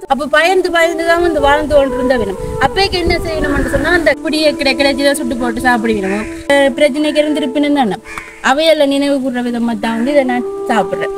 அப்ப பயந்து பயந்து தான் வந்து வாழ்ந்து கொண்டு இருந்த வேணும் அப்பேக்கு என்ன செய்யணும்னு சொன்னா அந்த குடியை கிடை கிடைச்சதை சுட்டு போட்டு சாப்பிடுவினோம் அஹ் பிரச்சனைக்கு இருந்திருப்பினும் தானே அவையில நினைவு கூடுற விதமா தான் வந்து இதை நான் சாப்பிடுறேன்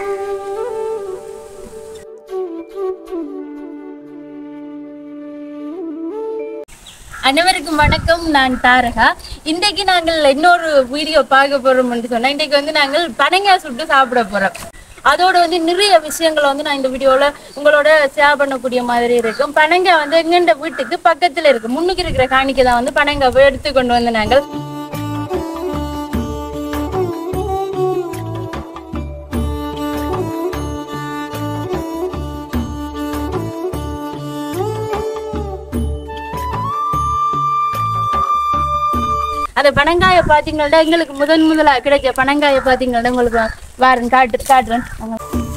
அனைவருக்கும் வணக்கம் நான் தாரகா இன்றைக்கு நாங்கள் இன்னொரு வீடியோ பார்க்க போறோம் என்று சொன்னா இன்றைக்கு வந்து நாங்கள் பனங்காய் சுட்டு சாப்பிட போறோம் அதோட வந்து நிறைய விஷயங்களை வந்து நான் இந்த வீடியோல உங்களோட ஷேர் பண்ணக்கூடிய மாதிரி இருக்கும் பனங்காய் வந்து எங்கண்ட வீட்டுக்கு பக்கத்துல இருக்கு முன்னுக்கு இருக்கிற காணிக்கை தான் வந்து பனங்காய் எடுத்து கொண்டு வந்து நாங்கள் அந்த பனங்காயை பாத்தீங்கன்னா எங்களுக்கு முதன் முதலா கிடைச்ச பனங்காயை பாத்தீங்கன்னா உங்களுக்கு வாரன் காட்டு காட்டுறேன் வாங்க.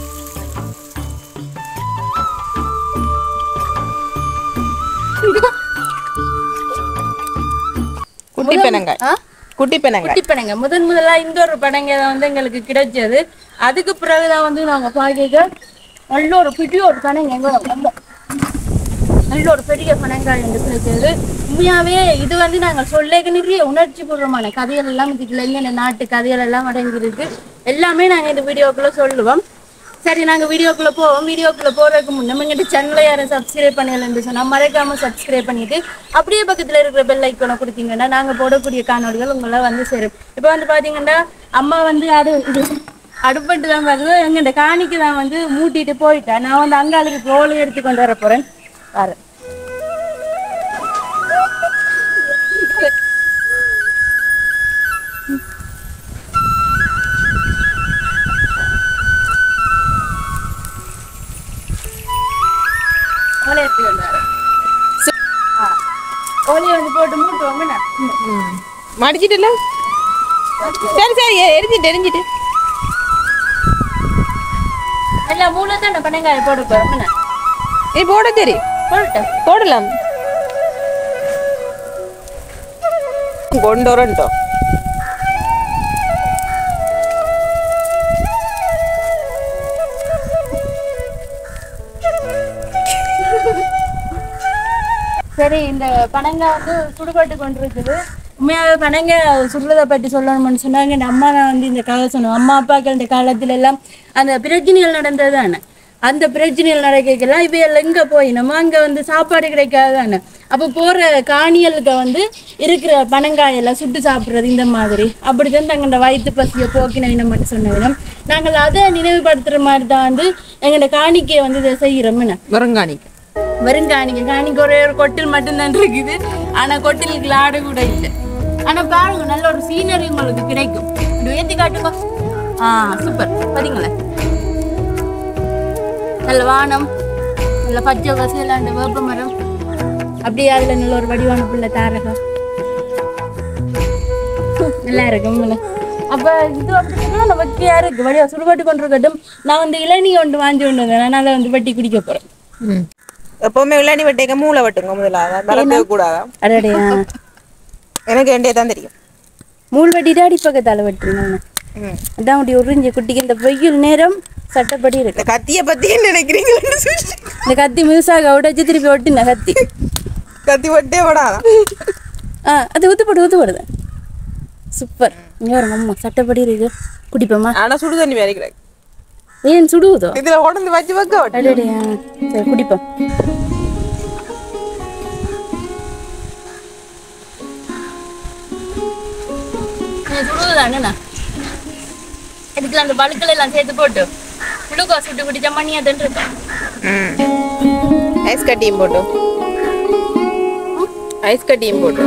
குட்டி பெனங்காய் ஆ? குட்டி பெனங்காய் குட்டி பனங்க முதன் முதலா இந்த ஒரு பனங்க தான் வந்து எங்களுக்கு கிடைச்சது அதுக்கு பிறகுதான் வந்து நாங்க பாக்க நல்ல ஒரு பெரிய ஒரு பனங்க எங்க வந்த நல்ல ஒரு பெரிய பனங்காய் வந்து கிடைச்சது உண்மையாவே இது வந்து நாங்க சொல்லேக்கு நிறைய உணர்ச்சி பூர்வமான கதைகள் எல்லாம் இதுக்குள்ள எங்க நாட்டு கதைகள் எல்லாம் அடங்கியிருக்கு எல்லாமே நாங்க இந்த வீடியோக்குள்ள சொல்லுவோம் சரி நாங்க வீடியோக்குள்ள போவோம் வீடியோக்குள்ள போறதுக்கு முன்னே எங்கிட்ட சேனலை யாரும் சப்ஸ்கிரைப் பண்ணலன்னு சொன்னா மறக்காம சப்ஸ்கிரைப் பண்ணிட்டு அப்படியே பக்கத்துல இருக்கிற பெல் ஐக்கனை கொடுத்தீங்கன்னா நாங்க போடக்கூடிய காணொளிகள் உங்களை வந்து சேரும் இப்போ வந்து பாத்தீங்கன்னா அம்மா வந்து அடு இது அடுப்பட்டு தான் பார்க்குது எங்கிட்ட காணிக்கு தான் வந்து மூட்டிட்டு போயிட்டேன் நான் வந்து அங்காளுக்கு ரோல் எடுத்து கொண்டு வர போறேன் வரேன் ஓலை எடுத்து கொண்டு வரேன் ஆ. ஓலையை வந்து போட்டு மூட்டுவோம் என்ன? மடிச்சிட்டுல சரி சரி எ- எரிஞ்சிட்டு எரிஞ்சிட்டு எல்லா மூணு தான் பனங்காய போட்டு போறோம் என்ன? நீ போட சரி போட்டுட்டேன் போடலாம் கொண்டு வரட்டோம் சரி இந்த பனங்காய் வந்து சுடுபட்டு கொண்டு இருக்குது உண்மையாவே பனங்காய் சுடுறதை பற்றி சொல்லணும்னு சொன்னாங்க இந்த அம்மா தான் வந்து இந்த கதை சொன்னோம் அம்மா அப்பாக்கள் இந்த காலத்துல எல்லாம் அந்த பிரச்சனைகள் நடந்தது தானே அந்த பிரச்சனைகள் நடக்கலாம் இவையெல்லாம் எங்க போய் நம்ம அங்க வந்து சாப்பாடு கிடைக்காது தானே அப்போ போற காணியலுக்கு வந்து இருக்கிற பனங்காயெல்லாம் சுட்டு சாப்பிடுறது இந்த மாதிரி அப்படிதான் தங்களோட வயிற்று பசியை போக்கின இனம் மட்டும் சொன்ன நாங்கள் அதை நினைவுபடுத்துற மாதிரி தான் வந்து எங்களோட காணிக்கையை வந்து இதை செய்கிறோம் என்ன முருங்காணிக்கு வெறும் காணிக்க காணிக்கு ஒரே ஒரு கொட்டில் மட்டும்தான் இருக்குது ஆனா கொட்டிலுக்கு ஆடு கூட இல்லை ஆனா பாருங்க நல்ல ஒரு சீனரி உங்களுக்கு கிடைக்கும் இது ஏத்தி காட்டுங்க ஆ சூப்பர் பாத்தீங்களா நல்ல வானம் நல்ல பச்சை வசையில் அந்த வேப்ப மரம் அப்படியே அதுல நல்ல ஒரு வடிவான புள்ள தாரகம் நல்லா இருக்கும் உள்ள. அப்ப இது அப்படின்னா வெக்கையா இருக்கு வடிவா சுடுபாட்டு கொண்டு இருக்கட்டும் நான் வந்து இளநீ ஒன்று வாங்கி கொண்டு வந்தேன் அதனால வந்து வெட்டி குடிக்க போறேன் எப்பவுமே விளையாடி வெட்டேக்க மூளை வெட்டுங்க முதலாக மறக்கவே கூடாதா அடடையா எனக்கு வேண்டிய தான் தெரியும் மூள் வெட்டிட்டு அடி பக்கத்தால வெட்டுறீங்க ம். அதான் அப்படி உறிஞ்சி குட்டிக்கு இந்த வெயில் நேரம் சட்டப்படி இருக்கு இந்த கத்திய பத்தி என்ன நினைக்கிறீங்கன்னு சொல்லி இந்த கத்தி மிதுசாக உடைச்சு திருப்பி ஒட்டின கத்தி கத்தி வெட்டே விடாதான் ஆ அது ஊத்து போடு ஊத்து போடுது சூப்பர் இங்க வருங்க அம்மா சட்டப்படி இருக்கு குடிப்போமா ஆனா சுடு தண்ணி வேறைக்கிறாங்க ஏன் சுடுவதோ இதுல உடந்து வச்சு வைக்க வெட்டு. அடடையா சரி குடிப்போம் சுடுவதானண்ணா இதுக்குள்ள அந்த பழுக்கள் எல்லாம் சேர்த்து போட்டு குளுக்கோஸ் விட்டு குடிச்சா மணியா தான் இருக்கும் ம் ஐஸ் கட்டியும் போட்டு ஐஸ் கட்டியும் போட்டு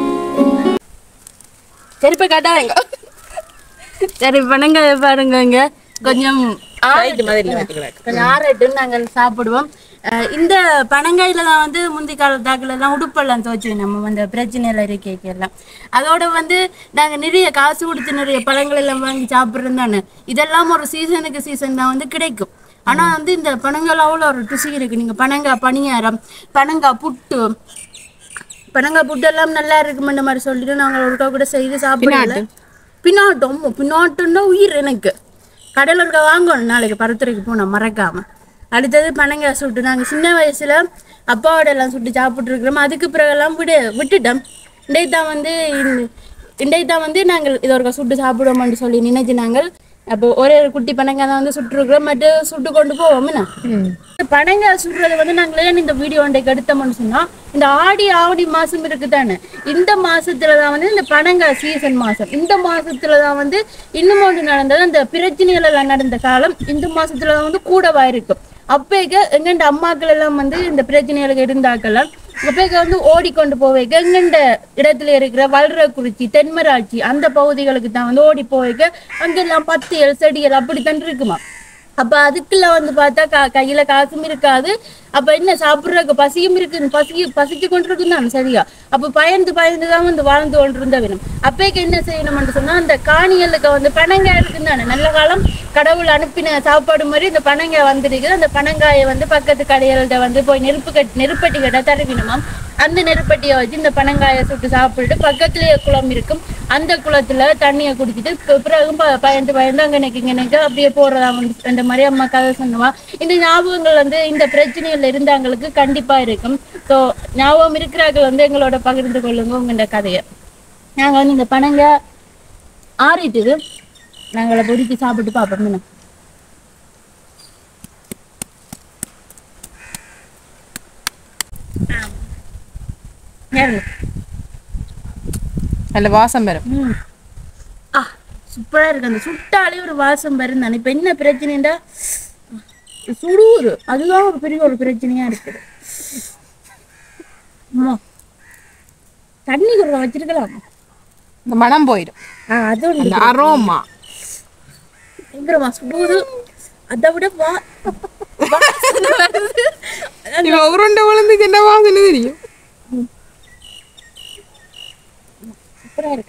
சரி போய் காட்டாதீங்க சரி பணங்க பாருங்க இங்க கொஞ்சம் Side மாதிரி வெட்டிக்கிறாங்க கொஞ்சம் ஆறட்டுன்னு நாங்கள் சாப்பிடுவோம் அஹ் இந்த பனங்காயில தான் வந்து முந்தி காலத்தாக்குல எல்லாம் உடுப்பெல்லாம் துவச்சு நம்ம அந்த பிரச்சனையில இருக்கேக்கு எல்லாம் அதோட வந்து நாங்க நிறைய காசு கொடுத்து நிறைய பழங்கள் எல்லாம் வாங்கி சாப்பிடுறோம் தானே இதெல்லாம் ஒரு சீசனுக்கு சீசன் தான் வந்து கிடைக்கும் ஆனா வந்து இந்த பனங்காய் அவ்வளோ ஒரு ருசி இருக்கு நீங்க பனங்காய் பணியாரம் பனங்காய் புட்டு பனங்காய் புட்டு எல்லாம் நல்லா இருக்குமென்ற மாதிரி சொல்லிட்டு நாங்கள் ஒருக்கா கூட செய்து சாப்பிடல பின்னாட்டம் ஆமா, பின்னாட்டம்னா உயிர் எனக்கு கடையில் இருக்க வாங்கணும் நாளைக்கு பருத்துறைக்கு போனோம் மறக்காம அடுத்தது பனங்காய் சுட்டு நாங்கள் சின்ன வயசுல அப்பாவோட எல்லாம் சுட்டு சாப்பிட்ருக்குறோம் அதுக்கு பிறகெல்லாம் விடு விட்டுட்டோம் இன்றைக்கு தான் வந்து இந்த- இன்றைக்கு தான் வந்து நாங்கள் இதை ஒரு சுட்டு சாப்பிடுவோம்னு சொல்லி நினைச்சு நாங்கள் அப்போ ஒரே ஒரு குட்டி பனங்காய் தான் வந்து சுட்டுருக்குறோம் மற்ற சுட்டு கொண்டு போவோம் என்ன இந்த பனங்காய் சுடுறது வந்து நாங்கள் ஏன் இந்த வீடியோ ஒன்றைக்கு எடுத்தோம்னு சொன்னா இந்த ஆடி ஆவடி மாசம் இருக்குதானே இந்த மாசத்துல தான் வந்து இந்த பனங்காய் சீசன் மாசம் இந்த மாசத்துல தான் வந்து இன்னும் ஒன்று நடந்தது அந்த பிரச்சனைகள் எல்லாம் நடந்த காலம் இந்த மாசத்துல தான் வந்து கூடவா இருக்கும் அப்பேக்க எங்கண்ட அம்மாக்கள் எல்லாம் வந்து இந்த பிரச்சனைகளுக்கு இருந்தாக்கலாம் அப்பேக்க வந்து ஓடிக்கொண்டு போவேக்க எங்கண்ட இடத்துல இருக்கிற வல்றக்குறிச்சி தென்மராட்சி அந்த பகுதிகளுக்கு தான் வந்து ஓடி போவேக்க அங்கெல்லாம் பத்தியல் செடிகள் அப்படித்தான் இருக்குமா அப்ப அதுக்குள்ள வந்து பார்த்தா கா கையில காசும் இருக்காது அப்ப என்ன சாப்பிடுறதுக்கு பசியும் இருக்கு பசி பசிச்சு கொண்டிருக்கு தான் சரியா அப்ப பயந்து பயந்து தான் வந்து வாழ்ந்து கொண்டிருந்த வேணும் அப்பேக்கு என்ன செய்யணும்னு சொன்னா அந்த காணிகளுக்கு வந்து பனங்காய் இருக்குன்னு தானே நல்ல காலம் கடவுள் அனுப்பின சாப்பாடு மாதிரி இந்த பனங்காய் வந்துருக்குது அந்த பனங்காயை வந்து பக்கத்து கடைகள்கிட்ட வந்து போய் நெருப்பு கட் நெருப்பட்டி கட்ட தருவினமாம் அந்த நெருப்பட்டியை வச்சு இந்த பனங்காயை சுட்டு சாப்பிட்டுட்டு பக்கத்துலயே குளம் இருக்கும் அந்த குளத்துல தண்ணியை குடிச்சிட்டு பி- பிறகும் ப- பயந்து பயந்து அங்க நிக்க இங்க நிக்க அப்படியே போறதா வந்து அந்த மாதிரி அம்மா கதை சொன்னவா இந்த ஞாபகங்கள் வந்து இந்த பிரச்சனையில இருந்தவங்களுக்கு கண்டிப்பா இருக்கும் ஸோ ஞாபகம் இருக்கிறார்கள் வந்து எங்களோட பகிர்ந்து கொள்ளுங்க உங்க இந்த கதையை நாங்க வந்து இந்த பனங்காய் ஆறிட்டுது நாங்களை பொறிச்சு சாப்பிட்டு பார்ப்போம் என்ன ஏறுங்க. நல்ல வாசம் வரும் ம். ஆ சூப்பரா இருக்கு அந்த சுட்டாலே ஒரு வாசம் வருந்தானே இப்ப என்ன பிரச்சனைடா சுடுகுது அதுதான் ஒரு பெரிய ஒரு பிரச்சனையா இருக்குது அம்மா. தண்ணி குறை வச்சிருக்கலாம் இந்த மனம் போயிடும் ஆ அது ஒண்ணு அந்த அரோமா பயங்கரமா சுடுகுது அதை விட வா வாசனை வருது. இவ உருண்டை விழுந்துக்கு என்ன வாசனை தெரியும் சூப்பரா இருக்கு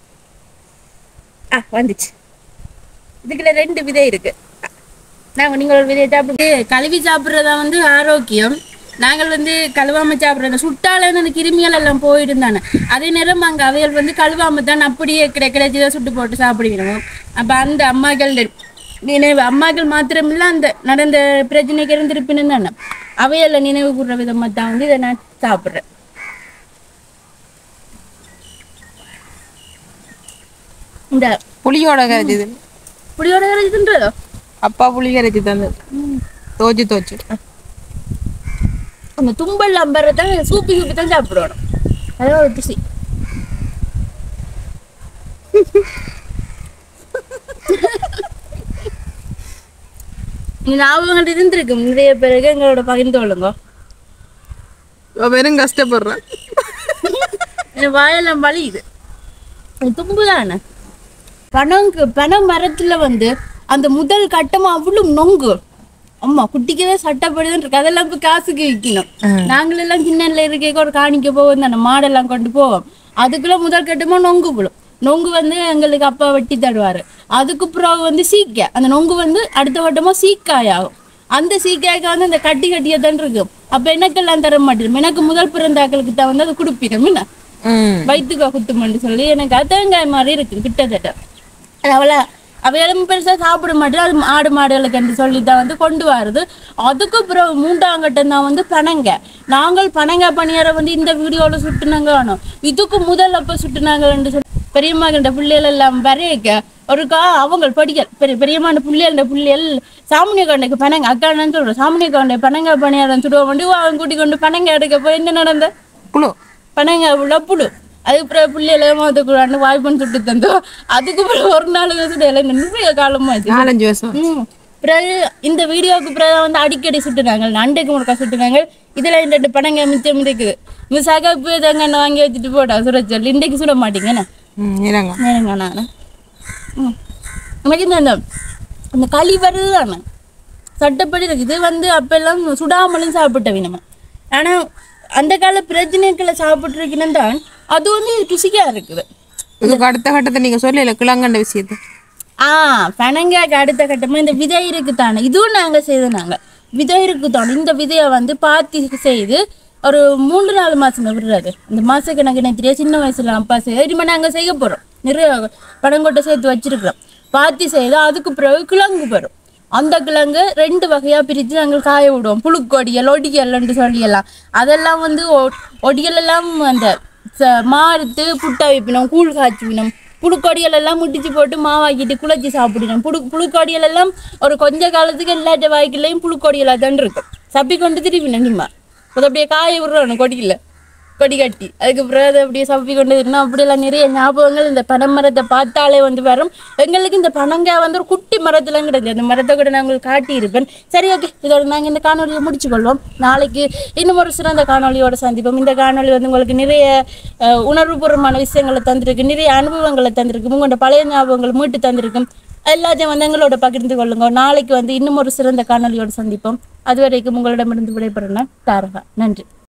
ஆ வந்துச்சு இதுக்குள்ள ரெண்டு விதை இருக்கு நாங்கள் நீங்கள் ஒரு விதையை சாப்பிட்டு கழுவி சாப்பிட்றதா வந்து ஆரோக்கியம் நாங்கள் வந்து கழுவாம சாப்பிட்றது சுட்டால இருந்து அந்த கிருமிகள் எல்லாம் போயிடுந்தானே அதே நேரம் அங்கே அவைகள் வந்து கழுவாம தான் அப்படியே கிடை கிடைச்சதை சுட்டு போட்டு சாப்பிடுவோம் அப்போ அந்த அம்மாக்கள் நினைவு அம்மாக்கள் மாத்திரம் இல்ல அந்த நடந்த பிரச்சனைக்கு இருந்திருப்பினும் தானே அவையில நினைவு கூடுற விதமா தான் வந்து இதை நான் சாப்பிட்றேன் இந்த புளியோட கரைச்சது புளியோட இதுன்றதோ அப்பா புளி கரைச்சி தந்தது தோச்சு தோச்சு அந்த தும்பல் அம்பரை சூப்பி சூப்பி தான் சாப்பிடணும் அதான் ஒரு பிசி ஞாபகங்கள் இருந்திருக்கு நிறைய பேருக்கு எங்களோட பகிர்ந்து கொள்ளுங்க இவ வெறும் கஷ்டப்படுறான் என் வாயெல்லாம் வலியுது இது தும்பு தானே பனங்கு பனை மரத்துல வந்து அந்த முதல் கட்டமா அவ்வளவு நொங்கு அம்மா குட்டிக்கவே சட்டப்படுதுன்னு இருக்கு அதெல்லாம் இப்ப காசுக்கு விற்கணும் நாங்களெல்லாம் சின்னல இருக்க ஒரு காணிக்க போவோம் தானே மாடெல்லாம் கொண்டு போவோம் அதுக்குள்ள முதல் கட்டமா நொங்கு விழும் நொங்கு வந்து எங்களுக்கு அப்பா வெட்டி தருவாரு அதுக்கு பிறகு வந்து சீக்காய் அந்த நொங்கு வந்து அடுத்த வட்டமா சீக்காய் ஆகும் அந்த சீக்காய்க்கு வந்து அந்த கட்டி கட்டியா தான் இருக்கும் அப்ப எனக்கெல்லாம் தர மாட்டேன் எனக்கு முதல் பிறந்தாக்களுக்கு தான் வந்து அது குடுப்பிடும் என்ன ம் வயிற்றுக்கா குத்துமன்னு சொல்லி எனக்கு அது தேங்காய் மாதிரி இருக்கு கிட்டத்தட்ட அது அவளை அவையெல்லாம் பெருசா சாப்பிட மாட்டேன் அது ஆடு மாடுகளுக்கு என்று சொல்லி தான் வந்து கொண்டு வருது அதுக்கு பிறகு மூன்றாம் கட்டம் தான் வந்து பனங்க நாங்கள் பனங்காய் பணியார வந்து இந்த வீடியோல சுட்டுனாங்க காணும் இதுக்கு முதல் அப்ப சுட்டுனாங்கன்னு சொல்லி பெரியம்மா கிட்ட பிள்ளைகள் எல்லாம் வரையக்க ஒருக்கா அவங்க படிக்க பெரிய பெரியம்மா பிள்ளைகள் பிள்ளைகள் சாமுனிய கொண்டைக்கு பனங்க அக்கான்னு சொல்றோம் சாமுனிய கொண்டை பனங்காய் பணியாரம் சுடுவோம் வண்டி அவன் கூட்டி கொண்டு பனங்காய் எடுக்க போய் என்ன நடந்த புழு பனங்காய் உள்ள புழு அதுக்கு பிறகு பிள்ளைகளை ஏமாத்தக்கூடாது வாய்ப்புன்னு சுட்டு தந்தோம் அதுக்கு பிறகு ஒரு நாள் சுடையில நிறைய காலமாச்சு நாலஞ்சு வருஷம் ம். பிறகு இந்த வீடியோவுக்கு பிறகு வந்து அடிக்கடி சுட்டுனாங்க அண்டைக்கு முழுக்கா சுட்டுனாங்க இதுல இந்த ரெண்டு பனங்க மிச்சம் இருக்குது இந்த சகப்பு தங்கண்ண வாங்கி வச்சுட்டு போட்டா சுட சொல்லி இன்றைக்கு சுட மாட்டீங்கண்ணே ம் இருங்க நேருங்க நான் ம் எனக்கு இந்த அந்த அந்த களி வருது தானே சட்டப்படி இருக்கு இது வந்து அப்பெல்லாம் சுடாமலும் சாப்பிட்டவி நம்ம ஆனா அந்த கால பிரச்சனைகளை சாப்பிட்ருக்கணும் தான் அது வந்து ருசிக்கா இருக்குது இதுக்கு அடுத்த கட்டத்தை நீங்க சொல்லல கிளங்கண்ட விஷயத்தை ஆ பனங்காய்க்கு அடுத்த கட்டமா இந்த விதை இருக்கு தானே இதுவும் நாங்க செய்தோம் நாங்க விதை இருக்கு தானே இந்த விதையை வந்து பாத்தி செய்து ஒரு மூன்று நாலு மாசம் விடுறாரு இந்த மாச கணக்கு எனக்கு தெரியாது சின்ன வயசுல அப்பா செய்ய இனிமே நாங்க செய்ய போறோம் நிறைய பனங்கொட்டை சேர்த்து வச்சிருக்கிறோம் பாத்தி செய்து அதுக்கு பிறகு கிழங்கு வரும் அந்த கிழங்கு ரெண்டு வகையா பிரித்து நாங்கள் காய விடுவோம் புழுக்கொடியல் ஒடியல்னு சொல்லியெல்லாம் அதெல்லாம் வந்து ஒ- ஒடியல் எல்லாம் அந்த ச- மாறுத்து புட்டா வைப்பினோம் கூழ் காய்ச்சிவினோம் புழுக்கொடியல் எல்லாம் முட்டிச்சு போட்டு மாவாக்கிட்டு குழச்சி சாப்பிடணும் புழு புழுக்கொடியல் எல்லாம் ஒரு கொஞ்ச காலத்துக்கு எல்லாட்ட வாய்க்குள்ளேயும் புழுக்கொடியலாக தான் இருக்கும் சப்பி கொண்டு திருப்பி நிம்மா அது அப்படியே காய விடுறோம் கொடியில் கொடி கட்டி அதுக்கு பிறகு அதை அப்படியே சப்பி கொண்டு இருக்கணும் அப்படியெல்லாம் நிறைய ஞாபகங்கள் இந்த பனைமரத்தை பார்த்தாலே வந்து வரும் எங்களுக்கு இந்த பனங்காய் வந்து ஒரு குட்டி மரத்துலாம் கிடையாது அந்த மரத்தை கூட நான் உங்களுக்கு காட்டியிருப்பேன் சரி ஓகே இதோட நாங்கள் இந்த காணொலியை முடிச்சு கொள்வோம் நாளைக்கு இன்னும் ஒரு சிறந்த காணொலியோட சந்திப்போம் இந்த காணொலி வந்து உங்களுக்கு நிறைய அஹ், உணர்வுபூர்வமான விஷயங்களை தந்திருக்கு நிறைய அனுபவங்களை தந்திருக்கு உங்களோட பழைய ஞாபகங்களை மீட்டு தந்திருக்கும் எல்லாத்தையும் வந்து எங்களோட பகிர்ந்து கொள்ளுங்க நாளைக்கு வந்து இன்னும் ஒரு சிறந்த காணொலியோட சந்திப்போம் அது வரைக்கும் உங்களிடமிருந்து விடைபெறணும் தாரகா நன்றி